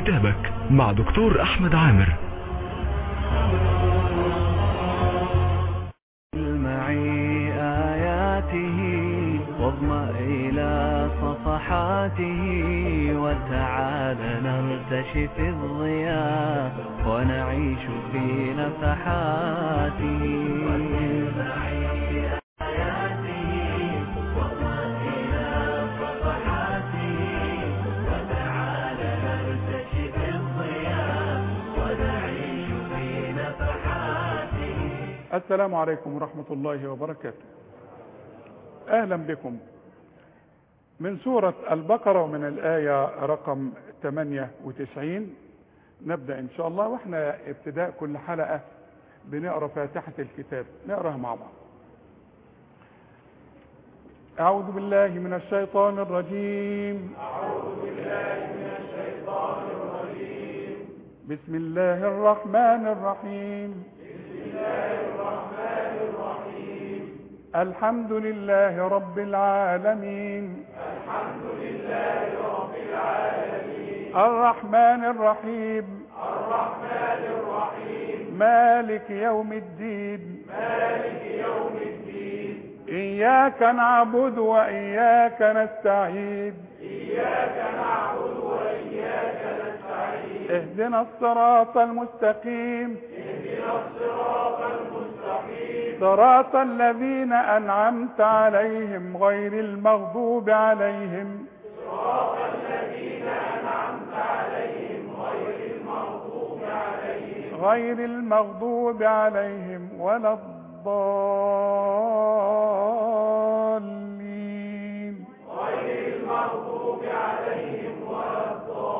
كتابك مع دكتور احمد عامر معي آياته واضمأ إلى صفحاته وتعال نرتشف الضياء ونعيش في نفحاته السلام عليكم ورحمة الله وبركاته أهلا بكم من سورة البقرة ومن الآية رقم 98 نبدأ إن شاء الله وإحنا ابتداء كل حلقة بنقرأ فاتحة الكتاب نقرأها مع بعض أعوذ بالله من الشيطان الرجيم أعوذ بالله من الشيطان الرجيم بسم الله الرحمن الرحيم الحمد لله رب العالمين الحمد لله رب العالمين الرحمن الرحيم الرحمن الرحيم مالك يوم الدين مالك يوم الدين إياك نعبد وإياك نستعين إياك نعبد وإياك نستعين اهدنا الصراط المستقيم صراط الذين أنعمت عليهم غير المغضوب عليهم صراط الذين أنعمت عليهم غير المغضوب عليهم غير المغضوب عليهم ولا الضالين غير المغضوب عليهم ولا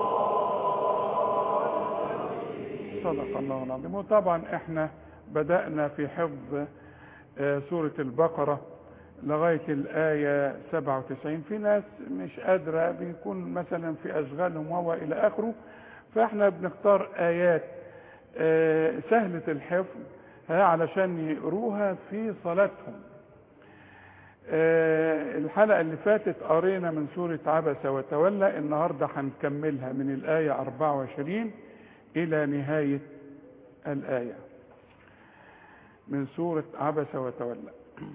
الضالين صدق الله العظيم وطبعا احنا بدأنا في حفظ سورة البقرة لغاية الآية 97 في ناس مش قادرة بيكون مثلا في أشغالهم وهو إلى آخره فإحنا بنختار آيات سهلة الحفظ علشان يقروها في صلاتهم الحلقة اللي فاتت قرينا من سورة عبس وتولى النهاردة هنكملها من الآية 24 إلى نهاية الآية من سورة عبس وتولى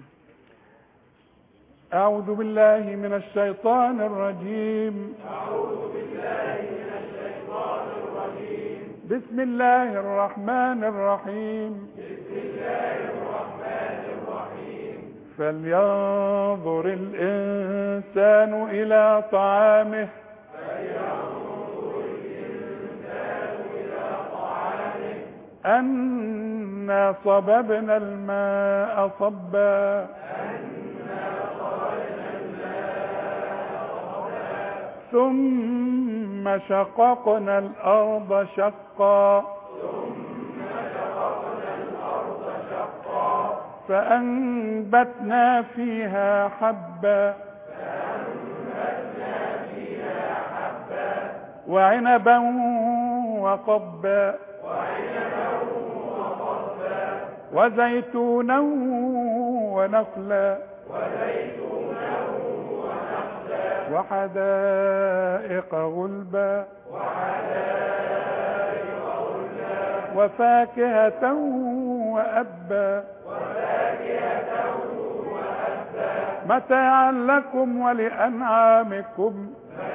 أعوذ بالله من الشيطان الرجيم أعوذ بالله من الشيطان الرجيم بسم الله الرحمن الرحيم بسم الله الرحمن الرحيم فلينظر الإنسان إلى طعامه فلينظر الإنسان إلى طعامه أنا صببنا الماء صبا ثم شققنا الأرض شقا فأنبتنا فيها حبا وعنبا وقبا وزيتونا ونخلا وحدائق غلبا وفاكهة وأبا متاعا لكم ولأنعامكم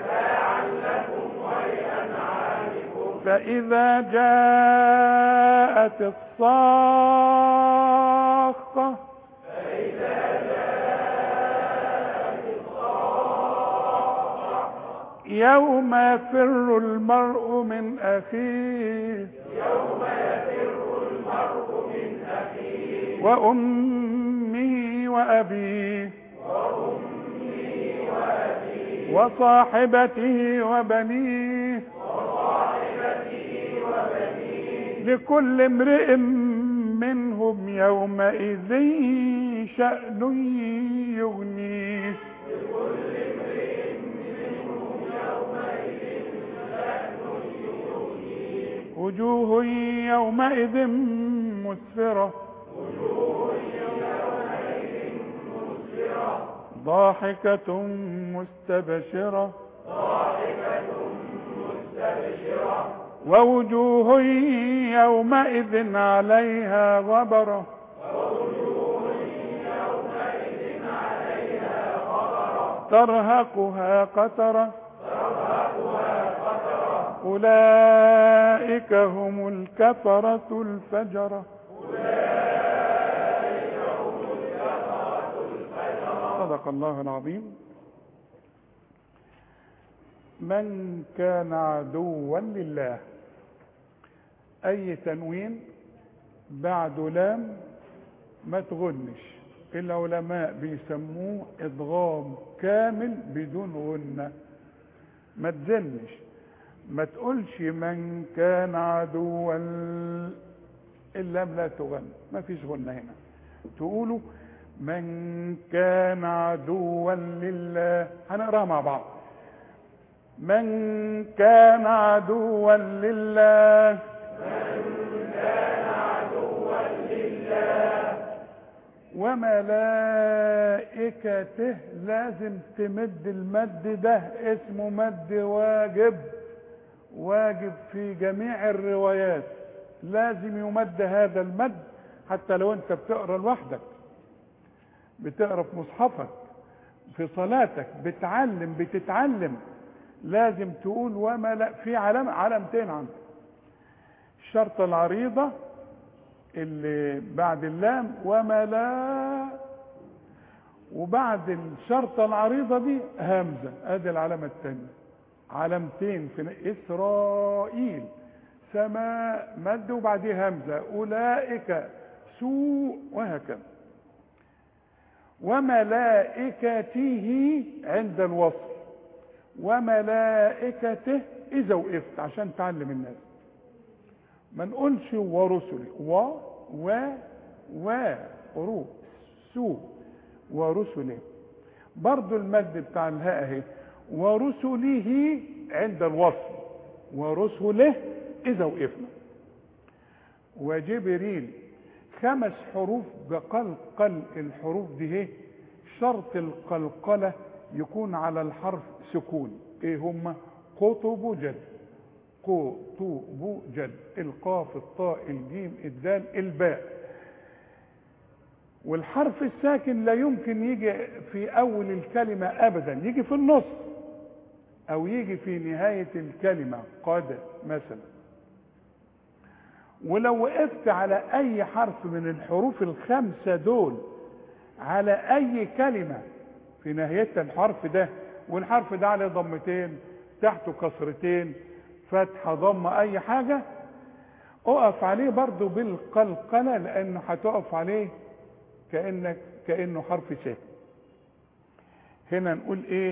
فإذا جاءت الصاخة يوم يفر المرء من أخيه يوم يفر المرء من أخيه وأمه وأبيه وأمه وأبيه وصاحبته وبنيه وصاحبته وبنيه لكل امرئ منهم يومئذ شأن يغنيه وجوه يومئذ مسفرة ضاحكة مستبشرة ووجوه يومئذ عليها غبرة ترهقها قترة أولئك هم الكفرة الفجرة صدق الله العظيم من كان عدوا لله اي تنوين بعد لام ما تغنش العلماء بيسموه ادغام كامل بدون غنة ما تزنش ما تقولش من كان عدوا اللام لا تغن ما فيش غنة هنا تقولوا من كان عدوا لله هنقراها مع بعض من كان عدوا لله وملائكته لازم تمد المد ده اسمه مد واجب واجب في جميع الروايات لازم يمد هذا المد حتى لو انت بتقرا لوحدك بتقرا في مصحفك في صلاتك بتعلم بتتعلم لازم تقول وملا في علامة علامتين عندك الشرطة العريضة اللي بعد اللام وملا وبعد الشرطة العريضة دي همزة ادي العلامة الثانية علامتين في اسرائيل سماء مد وبعديه همزة اولئك سوء وهكذا وملائكته عند الوصل وملائكته اذا وقفت عشان تعلم الناس ما نقولش ورسله و و و رو سو ورسله برضو المد بتاع الهاء اهي ورسله عند الوصل ورسله اذا وقفنا وجبريل خمس حروف بقلقل الحروف دي اهي شرط القلقله يكون على الحرف سكون ايه هما قطب جد قطب جد القاف الطاء الجيم الدال الباء والحرف الساكن لا يمكن يجي في اول الكلمة ابدا يجي في النص او يجي في نهاية الكلمة قد مثلا ولو وقفت على اي حرف من الحروف الخمسة دول على اي كلمة في نهايتها الحرف ده والحرف ده عليه ضمتين تحته كسرتين فتحة ضمة اي حاجة اقف عليه برضو بالقلقلة لانه هتقف عليه كأنك كأنه حرف ساكن هنا نقول ايه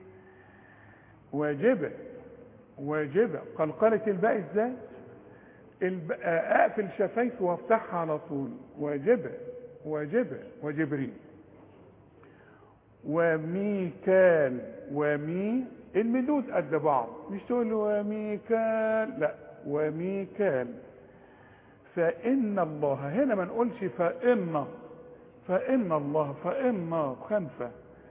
واجبة واجبة قلقلة الباء ازاي الب... اقفل شفايفي وافتحها على طول واجبة واجبة وجبريل وميكال ومي المدود قد بعض مش تقول وميكال لا وميكال فإن الله هنا ما نقولش فإن فإن الله فإن خنفة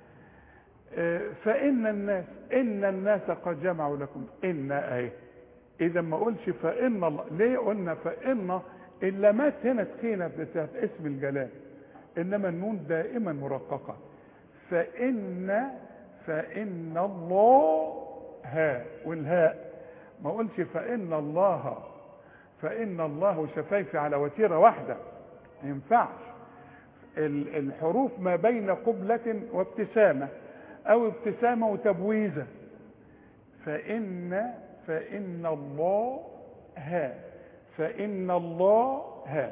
فإن الناس إن الناس قد جمعوا لكم إن أهي إذا ما قلش فإن الله ليه قلنا فإن اللامات هنا تخينة بتاعت اسم الجلال إنما النون دائما مرققة فإن فإن الله ها والهاء ما قلش فإن الله فإن الله شفايفي على وتيرة واحدة ما ينفعش الحروف ما بين قبلة وابتسامة أو ابتسامة وتبويزة فإن فإن الله ها فإن الله ها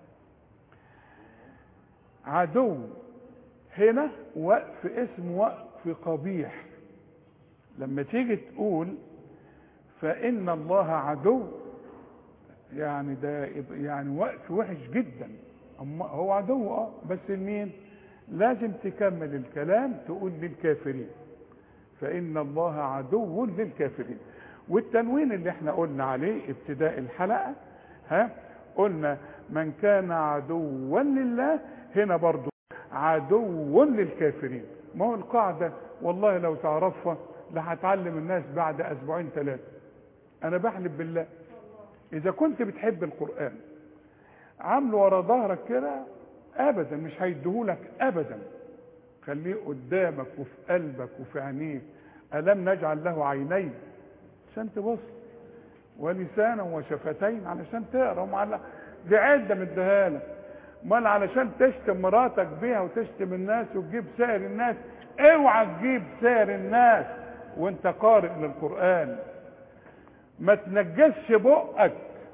عدو هنا وقف اسم وقف قبيح لما تيجي تقول فإن الله عدو يعني ده يعني وقف وحش جدا أما هو عدو اه بس لمين لازم تكمل الكلام تقول للكافرين فإن الله عدو للكافرين والتنوين اللي احنا قلنا عليه ابتداء الحلقة ها قلنا من كان عدوا لله هنا برضو عدو للكافرين ما هو القاعدة والله لو تعرفها لا هتعلم الناس بعد اسبوعين ثلاثة انا بحلف بالله اذا كنت بتحب القرآن عامله ورا ظهرك كده ابدا مش هيديهولك ابدا خليه قدامك وفي قلبك وفي عينيك الم نجعل له عينين عشان تبص ولسانا وشفتين علشان تقرا ومعلق دي عده مديها لك امال علشان تشتم مراتك بيها وتشتم الناس وتجيب سائر الناس اوعى تجيب سائر الناس وانت قارئ للقران ما تنجسش بقك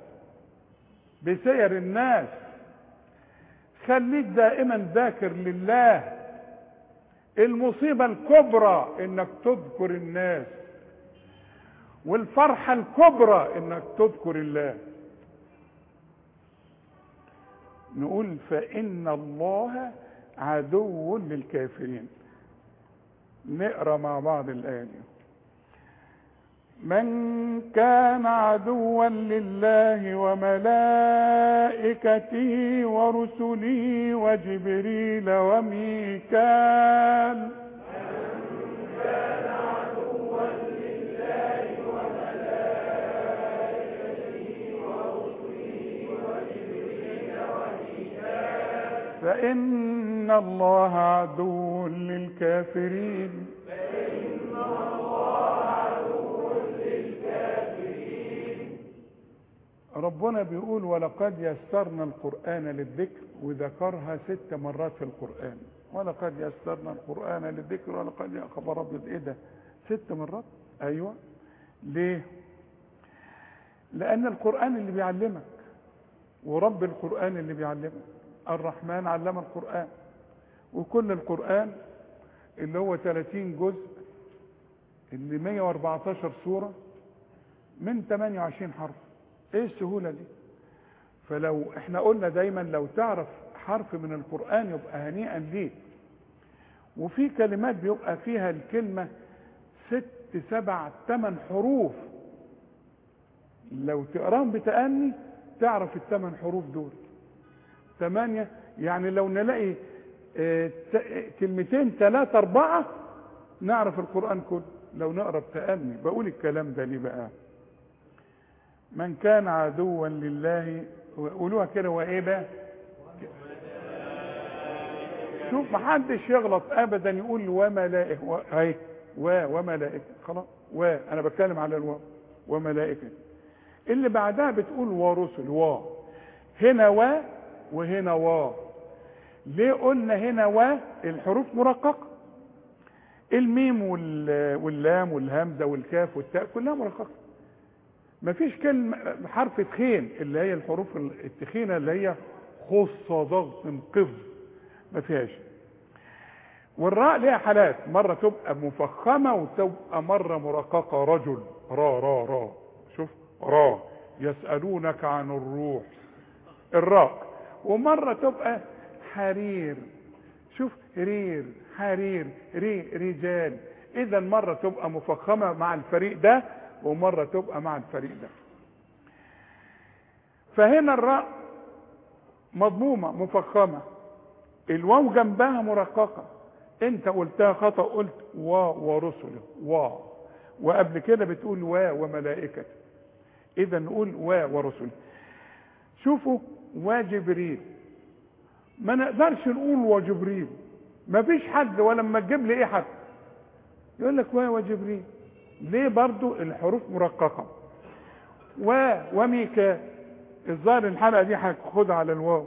بسير الناس خليك دائما ذاكر لله المصيبة الكبرى انك تذكر الناس والفرحة الكبرى انك تذكر الله نقول فإن الله عدو للكافرين نقرا مع بعض الآية دي من كان عدوا لله وملائكته ورسله وجبريل وميكال فإن الله عدو للكافرين ربنا بيقول ولقد يسرنا القرآن للذكر وذكرها ست مرات في القرآن ولقد يسرنا القرآن للذكر ولقد يا خبر أبيض إيه ده ست مرات أيوة ليه لأن القرآن اللي بيعلمك ورب القرآن اللي بيعلمك الرحمن علم القرآن وكل القرآن اللي هو 30 جزء اللي 114 سورة من 28 حرف ايه السهولة دي فلو احنا قلنا دايما لو تعرف حرف من القرآن يبقى هنيئا ليك وفي كلمات بيبقى فيها الكلمة ست سبع ثمان حروف لو تقراهم بتأني تعرف الثمان حروف دول ثمانية يعني لو نلاقي اه كلمتين ثلاثة أربعة نعرف القرآن كله لو نقرا بتأني بقول الكلام ده ليه بقى من كان عدوا لله قولوها كده وايه بقى شوف محدش يغلط ابدا يقول وملائكه اهي و وملائكه خلاص و انا بتكلم على الواو وملائكه اللي بعدها بتقول ورسل و هنا و وهنا و ليه قلنا هنا و الحروف مرققه الميم واللام والهمزه والكاف والتاء كلها مرققه مفيش كلمة حرف تخين اللي هي الحروف التخينة اللي هي خص ضغط قف ما فيهاش والراء ليها حالات مرة تبقى مفخمة وتبقى مرة مرققة رجل را را را شوف را يسألونك عن الروح الراء ومرة تبقى حرير شوف رير حرير ري رجال اذا مرة تبقى مفخمة مع الفريق ده ومرة تبقى مع الفريق ده فهنا الراء مضمومة مفخمة الواو جنبها مرققة انت قلتها خطأ قلت و ورسله و وقبل كده بتقول و وملائكة اذا نقول و ورسله شوفوا وجبريل ما نقدرش نقول وجبريل ما فيش حد ولا لما تجيب لي ايه حد يقول لك و وجبريل ليه برضو الحروف مرققة و وميكا الظاهر الحلقة دي هاخدها على الواو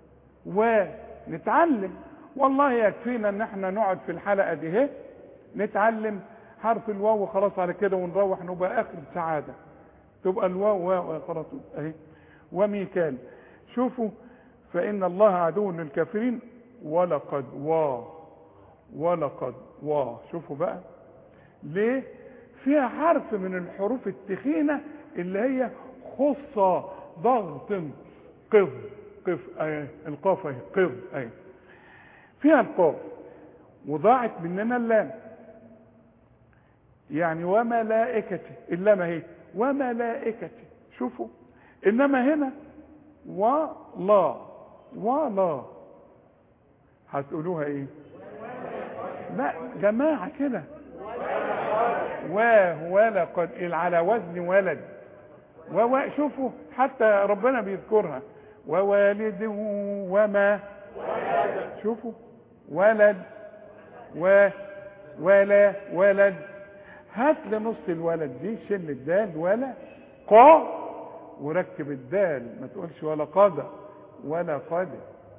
ونتعلم والله يكفينا ان احنا نقعد في الحلقة دي اهي نتعلم حرف الواو وخلاص على كده ونروح نبقى اخر سعادة تبقى الواو واو خلاص اهي وميكال شوفوا فان الله عدو للكافرين ولقد وا ولقد وا شوفوا بقى ليه فيها حرف من الحروف التخينة اللي هي خصة ضغط قف قف اي القاف اهي قف اهي فيها القاف وضاعت مننا اللام يعني وملائكتي اللام اهي وملائكتي شوفوا انما هنا ولا ولا هتقولوها ايه لا جماعة كده و ولقد على وزن ولد وو... شوفوا حتى ربنا بيذكرها ووالد وما شوفوا ولد و ولا ولد هات لنص الولد دي شل الدال ولا قا وركب الدال ما تقولش ولا قاد ولا قاد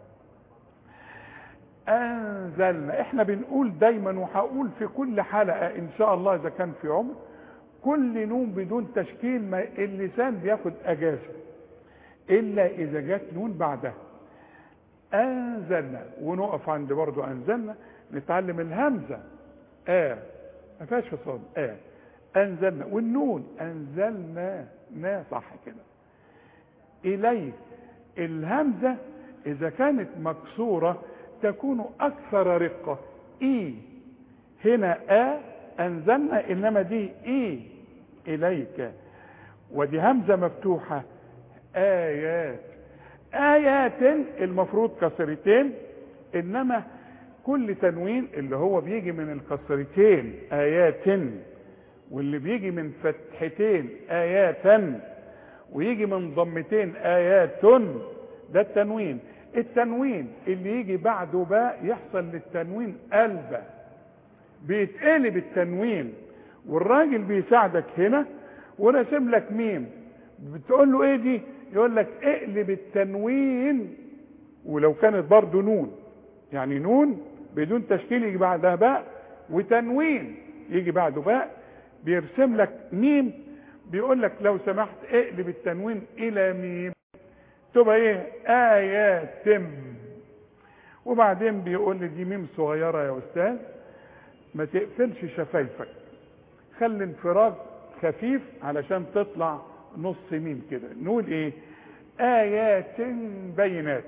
انزلنا احنا بنقول دايما وهقول في كل حلقه ان شاء الله اذا كان في عمر كل نون بدون تشكيل ما اللسان بياخد اجازه الا اذا جت نون بعدها انزلنا ونقف عند برضو انزلنا نتعلم الهمزه اه ما فيهاش فصال اه انزلنا والنون انزلنا نا صح كده اليه الهمزه اذا كانت مكسوره تكون اكثر رقه اي هنا ا انزلنا انما دي اي اليك ودي همزه مفتوحه ايات ايات المفروض كسرتين انما كل تنوين اللي هو بيجي من الكسرتين ايات واللي بيجي من فتحتين اياتا ويجي من ضمتين ايات ده التنوين التنوين اللي يجي بعده باء يحصل للتنوين قلبه بيتقلب التنوين والراجل بيساعدك هنا وراسم لك ميم بتقول له ايه دي يقول لك اقلب التنوين ولو كانت برضه نون يعني نون بدون تشكيل يجي بعدها باء وتنوين يجي بعده باء بيرسم لك ميم بيقول لك لو سمحت اقلب التنوين الى ميم تبقى ايه ايات وبعدين بيقول لي دي ميم صغيره يا استاذ ما تقفلش شفايفك خلي انفراج خفيف علشان تطلع نص ميم كده نقول ايه ايات بينات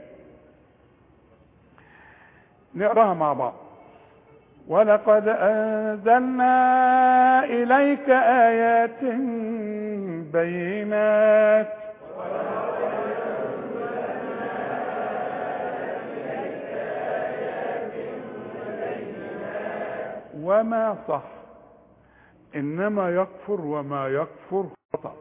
نقراها مع بعض ولقد انزلنا اليك ايات بينات وما صح انما يكفر وما يكفر خطأ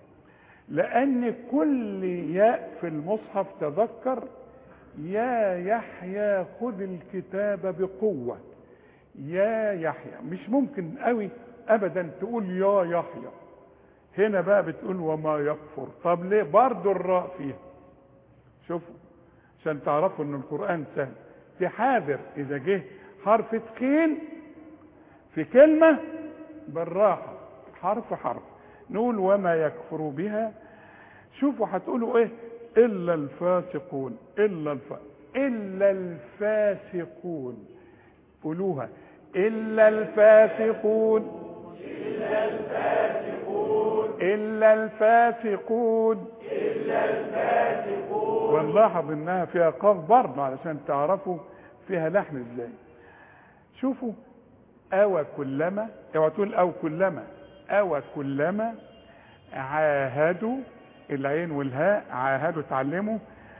لان كل ياء في المصحف تذكر يا يحيى خذ الكتاب بقوة يا يحيى مش ممكن قوي ابدا تقول يا يحيى هنا بقى بتقول وما يكفر طب ليه برضو الراء فيها شوفوا عشان تعرفوا ان القرآن سهل تحاذر اذا جه حرف تقيل في كلمة بالراحة حرف حرف نقول وما يكفر بها شوفوا هتقولوا ايه الا الفاسقون الا الف... الا الفاسقون قولوها الا الفاسقون الا الفاسقون الا الفاسقون الا الفاسقون ونلاحظ انها فيها قاف برضه علشان تعرفوا فيها لحن ازاي شوفوا أو كلما اوعى تقول أو كلما أو كلما عاهدوا العين والهاء عاهدوا اتعلموا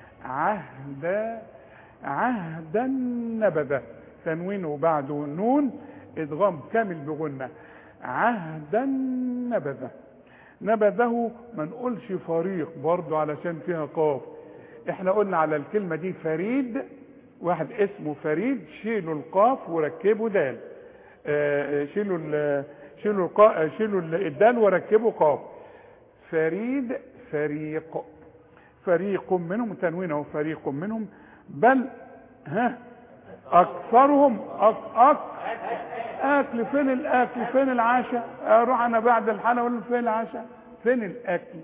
عهدا عهدا نبذ تنوين وبعده نون ادغام كامل بغنة عهدا نبذ نبذه ما نقولش فريق برضو علشان فيها قاف احنا قلنا على الكلمة دي فريد واحد اسمه فريد شيلوا القاف وركبوا دال آه شيلوا ال شيلوا القا شيلوا الدال وركبوا قاف فريد فريق فريق منهم تنوينه فريق منهم بل ها اكثرهم أك أك اكل فين الاكل فين العشاء اروح انا بعد الحلقه اقول فين العشاء فين الاكل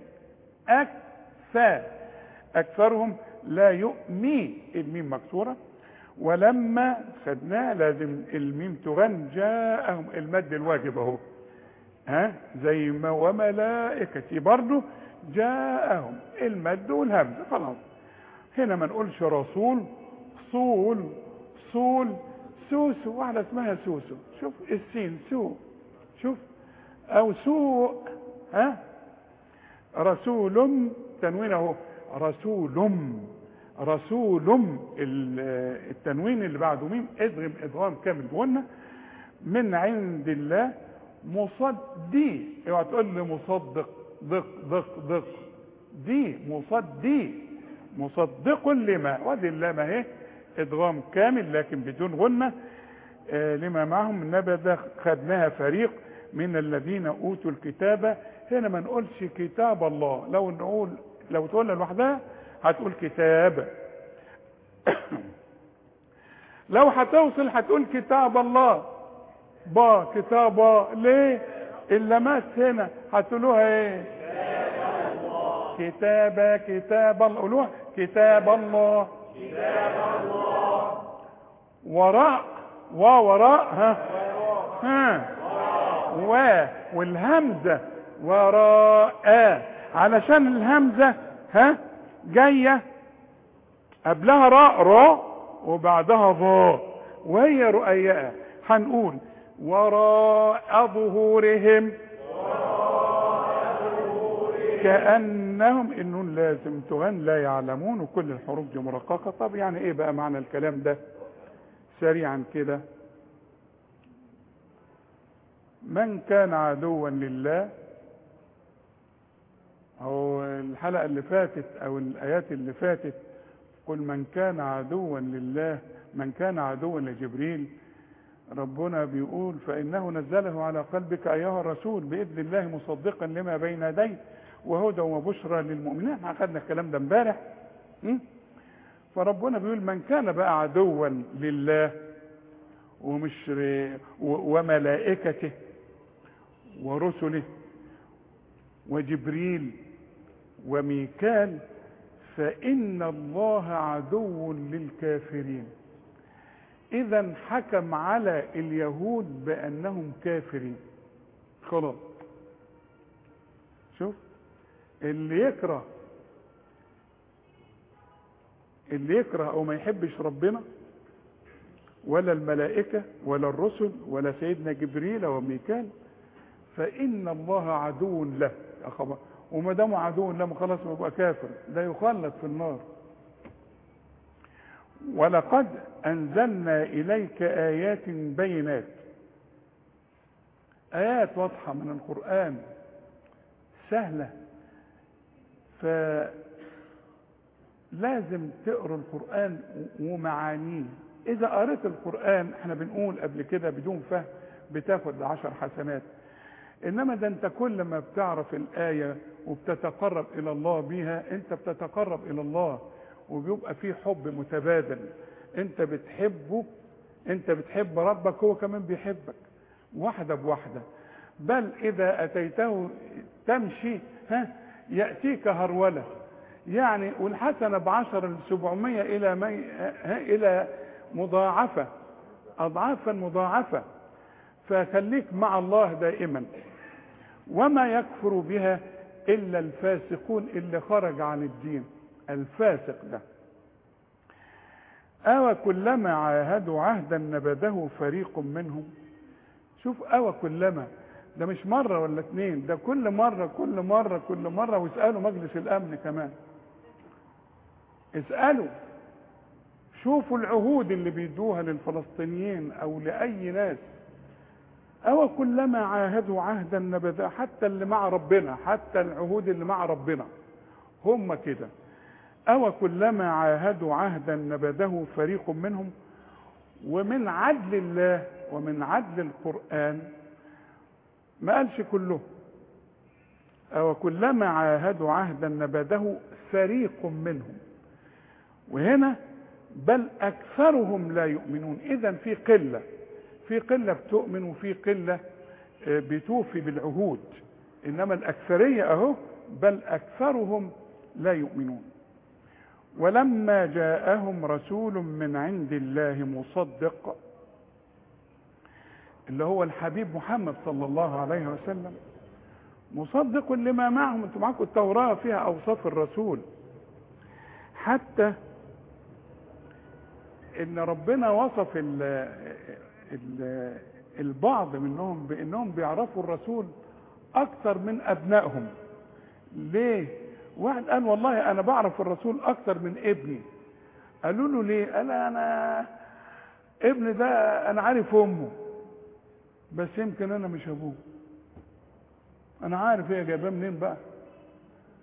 اكفى اكثرهم لا يؤمي الميم مكسوره ولما خدناه لازم الميم تغن جاءهم المد الواجب اهو ها زي ما وملائكتي برضو جاءهم المد والهمزه خلاص هنا ما نقولش رسول صول صول سوسو واحده اسمها سوسو شوف السين سو شوف او سوء ها رسول تنوين اهو رسول رسول التنوين اللي بعده ميم ادغم ادغام كامل جوانا من عند الله مصدي اوعى تقول لي مصدق ضق ضق ضق دي مصدي مصدق لما وادي اللام اهي ادغام كامل لكن بدون غنه آه لما معهم النبي ده خدناها فريق من الذين اوتوا الكتاب هنا ما نقولش كتاب الله لو نقول لو تقولها لوحدها هتقول كتاب لو هتوصل هتقول كتاب الله با كتاب ليه اللمات هنا هتقولوها ايه كتاب كتاب الله قولوها كتاب الله وراء ووراء ها ها و والهمزة وراء علشان الهمزة ها جاية قبلها راء راء وبعدها ضاء وهي رؤياء هنقول وراء ظهورهم كأنهم النون لازم تغن لا يعلمون وكل الحروف دي مرققة طب يعني ايه بقى معنى الكلام ده سريعا كده من كان عدوا لله او الحلقة اللي فاتت او الايات اللي فاتت قل من كان عدوا لله من كان عدوا لجبريل ربنا بيقول فإنه نزله على قلبك أيها الرسول بإذن الله مصدقا لما بين يديه وهدى وبشرى للمؤمنين احنا أخذنا الكلام ده امبارح فربنا بيقول من كان بقى عدوا لله ومش وملائكته ورسله وجبريل وميكال فإن الله عدو للكافرين إذا حكم على اليهود بأنهم كافرين خلاص شوف اللي يكره اللي يكره أو ما يحبش ربنا ولا الملائكة ولا الرسل ولا سيدنا جبريل وميكال فإن الله عدو له يا خبر وما دام عدو له خلاص يبقى كافر ده يخلد في النار ولقد أنزلنا إليك آيات بينات آيات واضحة من القرآن سهلة فلازم تقروا القرآن ومعانيه إذا قريت القرآن احنا بنقول قبل كده بدون فهم بتاخد عشر حسنات انما ده انت كل ما بتعرف الايه وبتتقرب الى الله بيها انت بتتقرب الى الله وبيبقى في حب متبادل انت بتحبه انت بتحب ربك هو كمان بيحبك واحده بواحده بل اذا اتيته تمشي ها ياتيك هروله يعني والحسنه بعشر سبعمية الى مي ها الى مضاعفه اضعافا مضاعفه فخليك مع الله دائما وما يكفر بها الا الفاسقون اللي خرج عن الدين الفاسق ده أو كلما عاهدوا عهدا نبذه فريق منهم شوف أو كلما ده مش مرة ولا اتنين ده كل مرة كل مرة كل مرة واسألوا مجلس الأمن كمان اسألوا شوفوا العهود اللي بيدوها للفلسطينيين أو لأي ناس أو كلما عاهدوا عهدا نبذه حتى اللي مع ربنا حتى العهود اللي مع ربنا هم كده أو كلما عاهدوا عهدا نبذه فريق منهم ومن عدل الله ومن عدل القرآن ما قالش كله أو كلما عاهدوا عهدا نبذه فريق منهم وهنا بل أكثرهم لا يؤمنون إذا في قلة في قلة بتؤمن وفي قلة بتوفي بالعهود إنما الأكثرية أهو بل أكثرهم لا يؤمنون ولما جاءهم رسول من عند الله مصدق اللي هو الحبيب محمد صلى الله عليه وسلم مصدق لما معهم انتم معاكم التوراة فيها اوصاف الرسول حتى ان ربنا وصف ال ال البعض منهم بانهم بيعرفوا الرسول اكثر من ابنائهم ليه واحد قال والله انا بعرف الرسول اكتر من ابني قالوا له ليه قال انا ابني ده انا عارف امه بس يمكن انا مش ابوه انا عارف هي جايباه منين بقى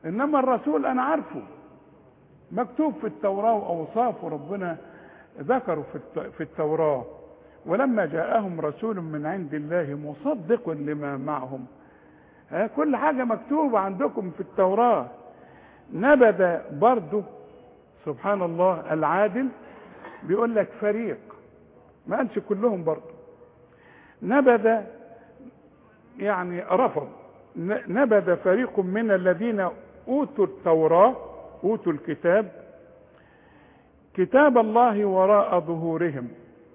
انما الرسول انا عارفه مكتوب في التوراه واوصافه ربنا ذكره في الت- في التوراه ولما جاءهم رسول من عند الله مصدق لما معهم ها، كل حاجه مكتوبه عندكم في التوراه نبذ برضه سبحان الله العادل بيقول لك فريق ما قالش كلهم برضه نبذ يعني رفض ن- نبذ فريق من الذين اوتوا التوراه اوتوا الكتاب كتاب الله وراء ظهورهم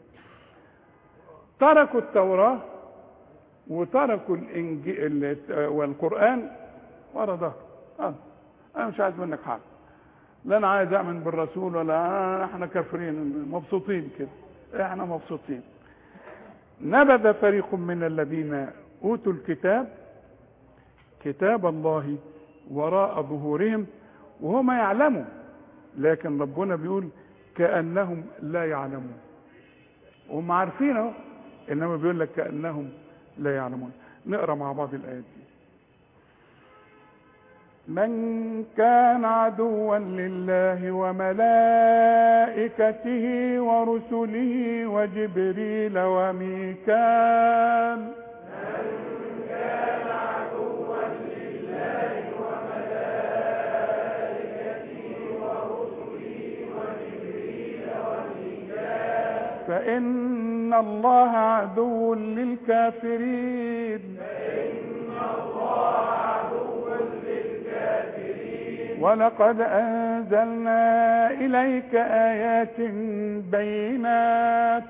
تركوا التوراه وتركوا الانجيل والقران ورا ظهر آه. انا مش عايز منك حاجه لا انا عايز اؤمن بالرسول ولا احنا كافرين مبسوطين كده احنا مبسوطين نبذ فريق من الذين اوتوا الكتاب كتاب الله وراء ظهورهم وهم يعلموا لكن ربنا بيقول كانهم لا يعلمون هم عارفين اهو انما بيقول لك كانهم لا يعلمون نقرا مع بعض الايات دي من كان عدوا لله وملائكته ورسله وجبريل وميكال فإن الله عدو للكافرين ولقد أنزلنا إليك آيات بينات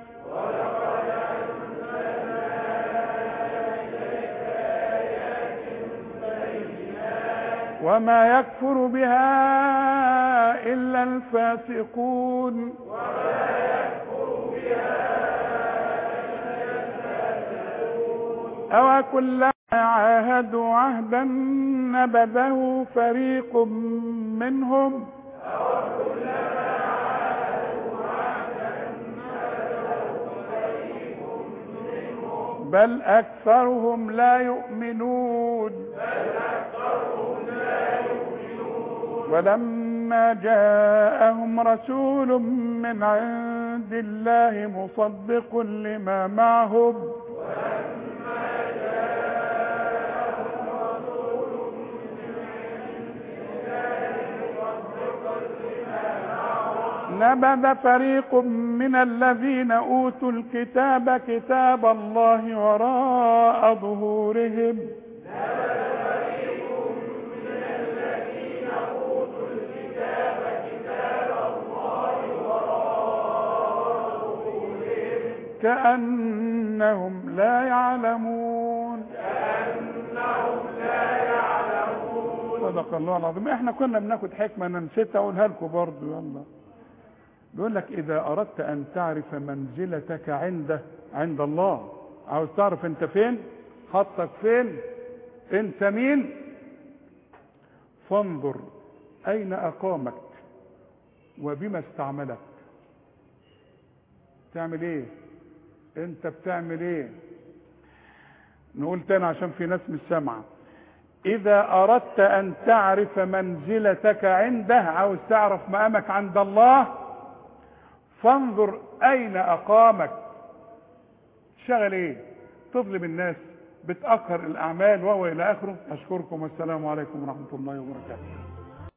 وما يكفر بها إلا الفاسقون أو كلما عاهدوا عهدا نبذه فريق منهم بل أكثرهم لا يؤمنون ولما جاءهم رسول من عند الله مصدق لما معهم نبذ فريق من الذين اوتوا الكتاب كتاب الله وراء ظهورهم كأنهم لا يعلمون صدق الله العظيم احنا كنا بناخد حكمة انا نسيت اقولها لكم برضه يلا بيقول لك اذا اردت ان تعرف منزلتك عنده عند الله عاوز تعرف انت فين خطك فين انت مين فانظر اين اقامك وبما استعملك تعمل ايه انت بتعمل ايه نقول تاني عشان في ناس مش سامعه اذا اردت ان تعرف منزلتك عنده عاوز تعرف مقامك عند الله فانظر اين اقامك شغل ايه تظلم الناس بتاخر الاعمال وهو الى اخره اشكركم والسلام عليكم ورحمه الله وبركاته